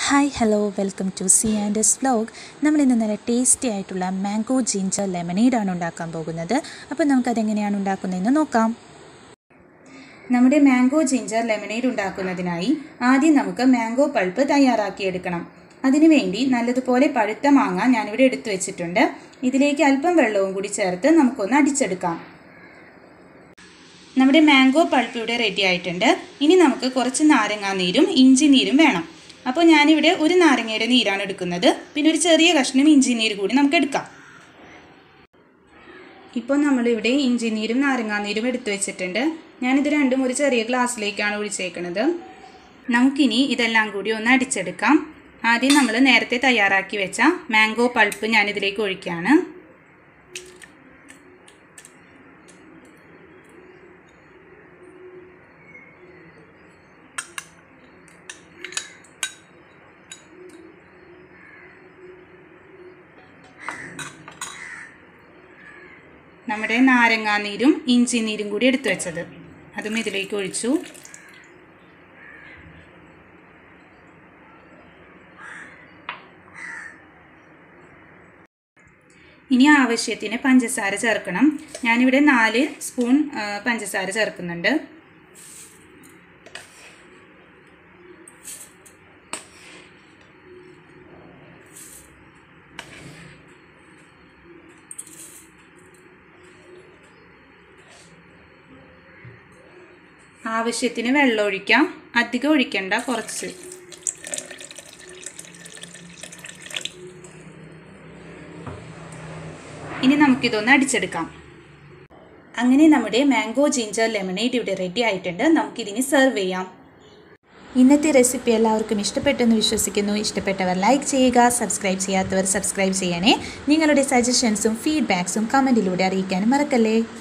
hi hello welcome to C and S vlog നമ്മളിന്ന് നല്ല tasty ആയിട്ടുള്ള മാംഗോ ജിഞ്ചർ ലെമനേഡാണ് ഉണ്ടാക്കാൻ പോകുന്നത് അപ്പോൾ നമുക്കതെങ്ങനെയാണ് ഉണ്ടാക്കുന്നതെന്ന് നോക്കാം നമ്മുടെ മാംഗോ ജിഞ്ചർ ലെമനേഡ് ഉണ്ടാക്കുന്നതിനായി ആദ്യം നമുക്ക് മാംഗോ പൾപ്പ് തയ്യാറാക്കിയെടുക്കണം അതിനുവേണ്ടി നല്ലതുപോലെ പഴുത്ത മാങ്ങ ഞാനിവിടെ എടുത്തു വെച്ചിട്ടുണ്ട് ഇതിലേക്ക് അല്പം വെള്ളവും കൂടി ചേർത്ത് നമുക്കൊന്ന് അടിച്ചെടുക്കാം നമ്മുടെ മാംഗോ പൾപ്പ് ഇവിടെ റെഡി ആയിട്ടുണ്ട് ഇനി നമുക്ക് കുറച്ച് നാരങ്ങാ നീരും ഇഞ്ചി നീരും വേണം അപ്പോൾ ഞാനിവിടെ ഒരു നാരങ്ങയുടെ നീരാണ് എടുക്കുന്നത് പിന്നെ ഒരു ചെറിയ കഷ്ണം ഇഞ്ചി നീര് കൂടി നമുക്ക് എടുക്കാം ഇപ്പോൾ നമ്മളിവിടെ ഇഞ്ചി നീരും നാരങ്ങാ നീരും എടുത്തു വെച്ചിട്ടുണ്ട് ഞാനിത് രണ്ടും ഒരു ചെറിയ ഗ്ലാസ്സിലേക്കാണ് ഒഴിച്ചേക്കുന്നത് നമുക്കിനി ഇതെല്ലാം കൂടി ഒന്ന് അടിച്ചെടുക്കാം ആദ്യം നമ്മൾ നേരത്തെ തയ്യാറാക്കി വെച്ച മാംഗോ പൾപ്പ് ഞാനിതിലേക്ക് ഒഴിക്കുകയാണ് നമ്മുടെ നാരങ്ങാ നീരും ഇഞ്ചി നീരും കൂടി എടുത്തു വെച്ചത് അതും ഇതിലേക്ക് ഒഴിച്ചു ഇനി ആവശ്യത്തിന് പഞ്ചസാര ചേർക്കണം ഞാനിവിടെ നാല് സ്പൂൺ ആ, പഞ്ചസാര ചേർക്കുന്നുണ്ട് ആവശ്യത്തിന് വെള്ളം ഒഴിക്കാം അധികം ഒഴിക്കണ്ട കുറച്ച് ഇനി നമുക്കിതൊന്ന് അടിച്ചെടുക്കാം അങ്ങനെ നമ്മുടെ മാംഗോ ജിഞ്ചർ ലെമണേഡ് ഇവിടെ റെഡി ആയിട്ടുണ്ട് നമുക്കിതിനി സെർവ് ചെയ്യാം ഇന്നത്തെ റെസിപ്പി എല്ലാവർക്കും ഇഷ്ടപ്പെട്ടെന്ന് വിശ്വസിക്കുന്നു ഇഷ്ടപ്പെട്ടവർ ലൈക്ക് ചെയ്യുക സബ്സ്ക്രൈബ് ചെയ്യാത്തവർ സബ്സ്ക്രൈബ് ചെയ്യണേ നിങ്ങളുടെ സജഷൻസും ഫീഡ്ബാക്സും കമൻറ്റിലൂടെ അറിയിക്കാനും മറക്കല്ലേ